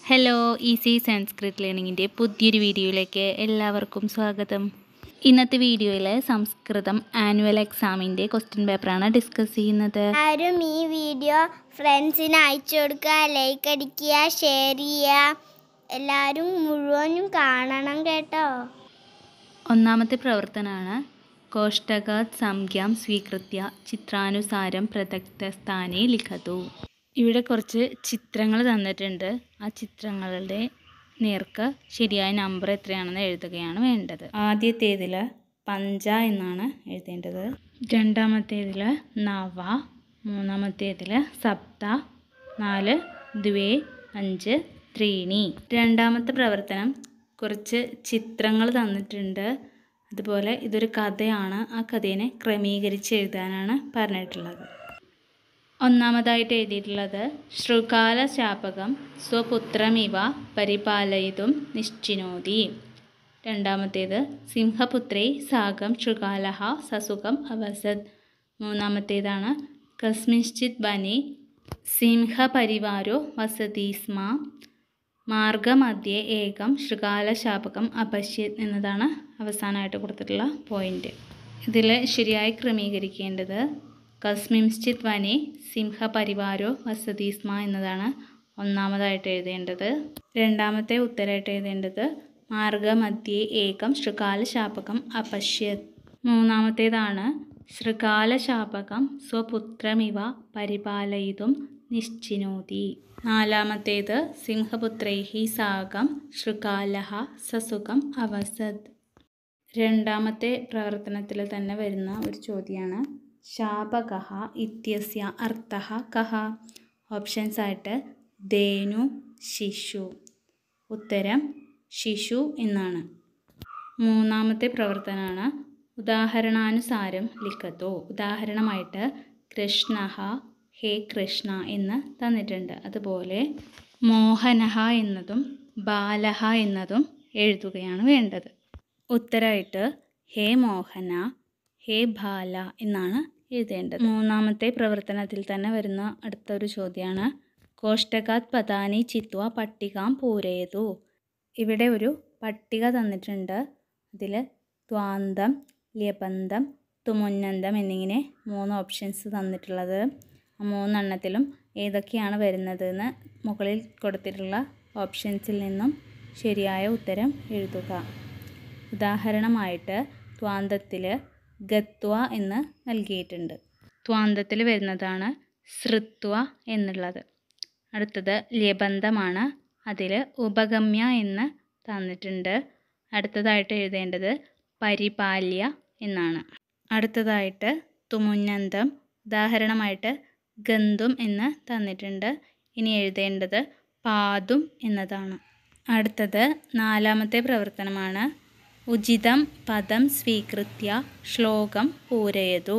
hello easy Sanskrit ലേണിങ്ങിൻ്റെ പുതിയൊരു വീഡിയോയിലേക്ക് എല്ലാവർക്കും സ്വാഗതം ഇന്നത്തെ വീഡിയോയിൽ സംസ്കൃതം ആനുവൽ എക്സാമിൻ്റെ ക്വസ്റ്റ്യൻ പേപ്പറാണ് ഡിസ്കസ് ചെയ്യുന്നത് ആരും ഈ വീഡിയോ ഫ്രണ്ട്സിന് അയച്ചു കൊടുക്കുക ലൈക്ക് അടിക്കുക ഷെയർ ചെയ്യുക എല്ലാവരും മുഴുവനും കാണണം കേട്ടോ ഒന്നാമത്തെ പ്രവർത്തനമാണ് കോഷ്ടകാത് സംഖ്യാം സ്വീകൃത്യ ചിത്രാനുസാരം പ്രദക്ത സ്ഥാനെ ലിഖതു ഇവിടെ കുറച്ച് ചിത്രങ്ങൾ തന്നിട്ടുണ്ട് ആ ചിത്രങ്ങളുടെ നേർക്ക് ശരിയായ നമ്പർ എത്രയാണെന്ന് എഴുതുകയാണ് വേണ്ടത് ആദ്യത്തേതിൽ പഞ്ച എന്നാണ് എഴുതേണ്ടത് രണ്ടാമത്തേതിൽ നവ മൂന്നാമത്തേതിൽ സപ്ത നാല് ദ്വേ അഞ്ച് ത്രീണി രണ്ടാമത്തെ പ്രവർത്തനം കുറച്ച് ചിത്രങ്ങൾ തന്നിട്ടുണ്ട് അതുപോലെ ഇതൊരു കഥയാണ് ആ കഥയെ ക്രമീകരിച്ച് എഴുതാനാണ് പറഞ്ഞിട്ടുള്ളത് ഒന്നാമതായിട്ട് എഴുതിയിട്ടുള്ളത് ശൃകാല ശാപകം സ്വപുത്രമിവ പരിപാലയിതും നിശ്ചിനോതി രണ്ടാമത്തേത് സിംഹപുത്രേ സാഗം ശൃകാലഹ സസുഖം അവസത് മൂന്നാമത്തേതാണ് കസ്മിശ്ചിത് വനെ സിംഹപരിവാരോ വസതി സ്മ മാർഗമധ്യേ ഏകം ശൃകാലശാപകം അപശ്യത് എന്നതാണ് അവസാനമായിട്ട് കൊടുത്തിട്ടുള്ള പോയിന്റ് ഇതിൽ ശരിയായി ക്രമീകരിക്കേണ്ടത് കസ്മിംശ്ചിത് വനെ സിംഹപരിവാരോ വസതി സ്മ എന്നതാണ് ഒന്നാമതായിട്ട് എഴുതേണ്ടത് രണ്ടാമത്തെ ഉത്തരമായിട്ട് എഴുതേണ്ടത് മാർഗമധ്യേ ഏകം ശൃകാലശാപകം അപശ്യത് മൂന്നാമത്തേതാണ് ശൃകാലശാപകം സ്വപുത്രമിവ പരിപാലയിതും നിശ്ചിനോതി നാലാമത്തേത് സിംഹപുത്രൈഹി സാകം ശൃകാലഹ സസുഖം അവസത് രണ്ടാമത്തെ പ്രവർത്തനത്തിൽ തന്നെ വരുന്ന ഒരു ചോദ്യമാണ് ശാപകഹ ഇത്യസ്യ അർത്ഥഃ കഹ ഓപ്ഷൻസ് ആയിട്ട് ധേനു ശിശു ഉത്തരം ശിശു എന്നാണ് മൂന്നാമത്തെ പ്രവർത്തനമാണ് ഉദാഹരണാനുസാരം ലിഖത്തോ ഉദാഹരണമായിട്ട് കൃഷ്ണഹ ഹേ കൃഷ്ണ എന്ന് തന്നിട്ടുണ്ട് അതുപോലെ മോഹനഹ എന്നതും ബാലഹ എന്നതും എഴുതുകയാണ് വേണ്ടത് ഉത്തരമായിട്ട് ഹേ മോഹന ഹേ ബാല എന്നാണ് എഴുതേണ്ടത് മൂന്നാമത്തെ പ്രവർത്തനത്തിൽ തന്നെ വരുന്ന അടുത്തൊരു ചോദ്യമാണ് കോഷ്ടകാത് പദാനി ചിത്വ പട്ടികാം പൂരയതു ഇവിടെ ഒരു പട്ടിക തന്നിട്ടുണ്ട് അതിൽ ദ്വാന്തം ല്യബന്ധം തുമുന്നന്തം എന്നിങ്ങനെ മൂന്ന് ഓപ്ഷൻസ് തന്നിട്ടുള്ളത് ആ മൂന്നെണ്ണത്തിലും ഏതൊക്കെയാണ് വരുന്നതെന്ന് മുകളിൽ കൊടുത്തിട്ടുള്ള ഓപ്ഷൻസിൽ നിന്നും ശരിയായ ഉത്തരം എഴുതുക ഉദാഹരണമായിട്ട് ത്വാന്തത്തിൽ ഗത്വ എന്ന് നൽകിയിട്ടുണ്ട് ത്വാന്തത്തിൽ വരുന്നതാണ് സൃത്വ എന്നുള്ളത് അടുത്തത് ല്യബന്ധമാണ് അതിൽ ഉപഗമ്യ എന്ന് തന്നിട്ടുണ്ട് അടുത്തതായിട്ട് എഴുതേണ്ടത് പരിപാല്യ എന്നാണ് അടുത്തതായിട്ട് തുമുന്നന്തം ഉദാഹരണമായിട്ട് ഗന്തും എന്ന് തന്നിട്ടുണ്ട് ഇനി എഴുതേണ്ടത് പാതും എന്നതാണ് അടുത്തത് നാലാമത്തെ പ്രവർത്തനമാണ് ഉചിതം പദം സ്വീകൃത്യ ശ്ലോകം പൂരയതു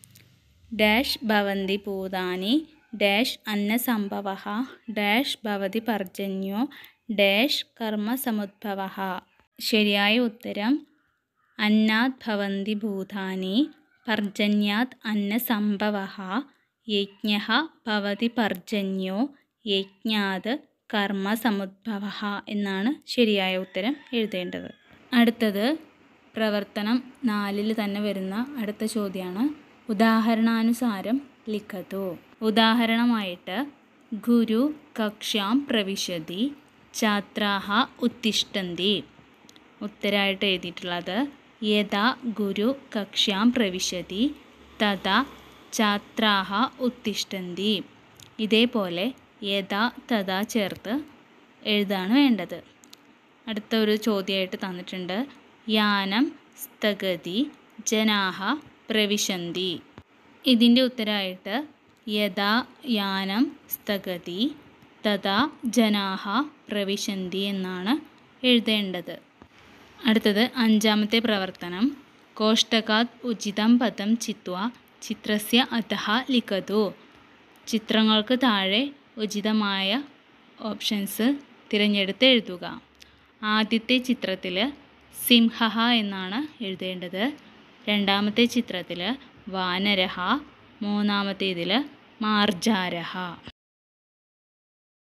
ഡാഷ് ഭവന്തി ഭൂതാനി ഡാഷ് അന്നസംഭവ ഡാഷ് ഭവതി പർജന്യോ ഡാഷ് കർമ്മസമുദ്ഭവ ശരിയായ ഉത്തരം അന്നാത് ഭവന്തി ഭൂതാനി പർജന്യാത് അന്നസംഭവ യജ്ഞ ഭവതി പർജന്യോ യജ്ഞാത് കർമ്മസമുദ്ഭവ എന്നാണ് ശരിയായ ഉത്തരം എഴുതേണ്ടത് അടുത്തത് പ്രവർത്തനം നാലിൽ തന്നെ വരുന്ന അടുത്ത ചോദ്യമാണ് ഉദാഹരണാനുസാരം ലിഖതു ഉദാഹരണമായിട്ട് ഗുരു കക്ഷ്യാം പ്രവിശതി ഛാത്രാഹ ഉത്തിഷ്ഠന്തി ഉത്തരമായിട്ട് എഴുതിയിട്ടുള്ളത് യഥാ ഗുരു കക്ഷ്യാം പ്രവിശതി തഥാ ഛാത്രാഹ ഉത്തിഷ്ഠന്തി ഇതേപോലെ യഥാ തഥാ ചേർത്ത് എഴുതാണ് വേണ്ടത് അടുത്ത ഒരു ചോദ്യമായിട്ട് തന്നിട്ടുണ്ട് യാനം സ്ഥഗതി ജനാഹ പ്രവിശന്തി ഇതിൻ്റെ ഉത്തരമായിട്ട് യഥാ യാനം സ്ഥഗതി തഥാ ജനാഹ പ്രവിശന്തി എന്നാണ് എഴുതേണ്ടത് അടുത്തത് അഞ്ചാമത്തെ പ്രവർത്തനം കോഷ്ടകാത് ഉചിതം പദം ചിത്വ ചിത്രസ്യ അധഃ ലിഖതു ചിത്രങ്ങൾക്ക് താഴെ ഉചിതമായ ഓപ്ഷൻസ് തിരഞ്ഞെടുത്ത് എഴുതുക ആദ്യത്തെ ചിത്രത്തിൽ സിംഹ എന്നാണ് എഴുതേണ്ടത് രണ്ടാമത്തെ ചിത്രത്തിൽ വാനരഹ മൂന്നാമത്തേതിൽ മാർജാരഹ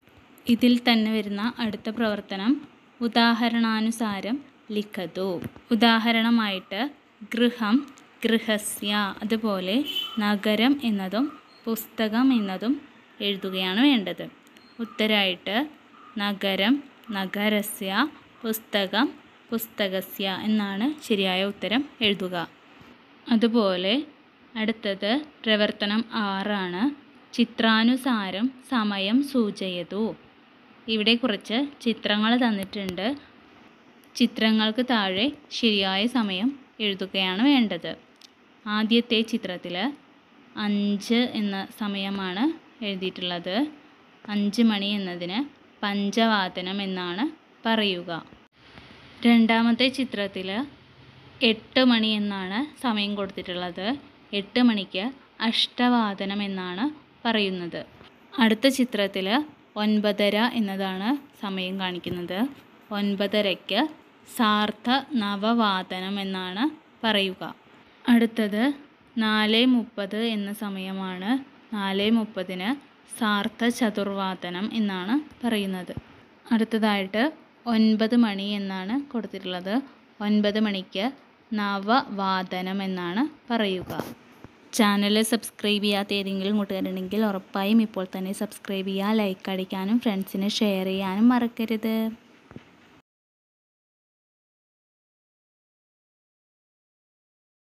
ഇതിൽ തന്നെ വരുന്ന അടുത്ത പ്രവർത്തനം ഉദാഹരണാനുസാരം ലിഖതു ഉദാഹരണമായിട്ട് ഗൃഹം ഗൃഹസ്യ അതുപോലെ നഗരം എന്നതും പുസ്തകം എന്നതും എഴുതുകയാണ് വേണ്ടത് ഉത്തരമായിട്ട് നഗരം നഗരസ്യ പുസ്തകം പുസ്തകസ്യ എന്നാണ് ശരിയായ ഉത്തരം എഴുതുക അതുപോലെ അടുത്തത് പ്രവർത്തനം ആറാണ് ചിത്രാനുസാരം സമയം സൂചയതു ഇവിടെ കുറച്ച് ചിത്രങ്ങൾ തന്നിട്ടുണ്ട് ചിത്രങ്ങൾക്ക് താഴെ ശരിയായ സമയം എഴുതുകയാണ് വേണ്ടത് ആദ്യത്തെ ചിത്രത്തിൽ അഞ്ച് എന്ന സമയമാണ് എഴുതിയിട്ടുള്ളത് അഞ്ച് മണി എന്നതിന് പഞ്ചവാദനം എന്നാണ് പറയുക രണ്ടാമത്തെ ചിത്രത്തിൽ എട്ട് മണി എന്നാണ് സമയം കൊടുത്തിട്ടുള്ളത് എട്ട് മണിക്ക് അഷ്ടവാദനം എന്നാണ് പറയുന്നത് അടുത്ത ചിത്രത്തിൽ ഒൻപതര എന്നതാണ് സമയം കാണിക്കുന്നത് ഒൻപതരയ്ക്ക് സാർത്ഥ നവവാദനം എന്നാണ് പറയുക അടുത്തത് നാല് മുപ്പത് എന്ന സമയമാണ് നാല് മുപ്പതിന് സാർത്ഥ ചതുർവാദനം എന്നാണ് പറയുന്നത് അടുത്തതായിട്ട് ഒൻപത് മണി എന്നാണ് കൊടുത്തിട്ടുള്ളത് ഒൻപത് മണിക്ക് നവവാദനം എന്നാണ് പറയുക ചാനൽ സബ്സ്ക്രൈബ് ചെയ്യാത്ത ഏതെങ്കിലും കൂട്ടുകാരുണ്ടെങ്കിൽ ഉറപ്പായും ഇപ്പോൾ തന്നെ സബ്സ്ക്രൈബ് ചെയ്യുക ലൈക്ക് അടിക്കാനും ഫ്രണ്ട്സിന് ഷെയർ ചെയ്യാനും മറക്കരുത്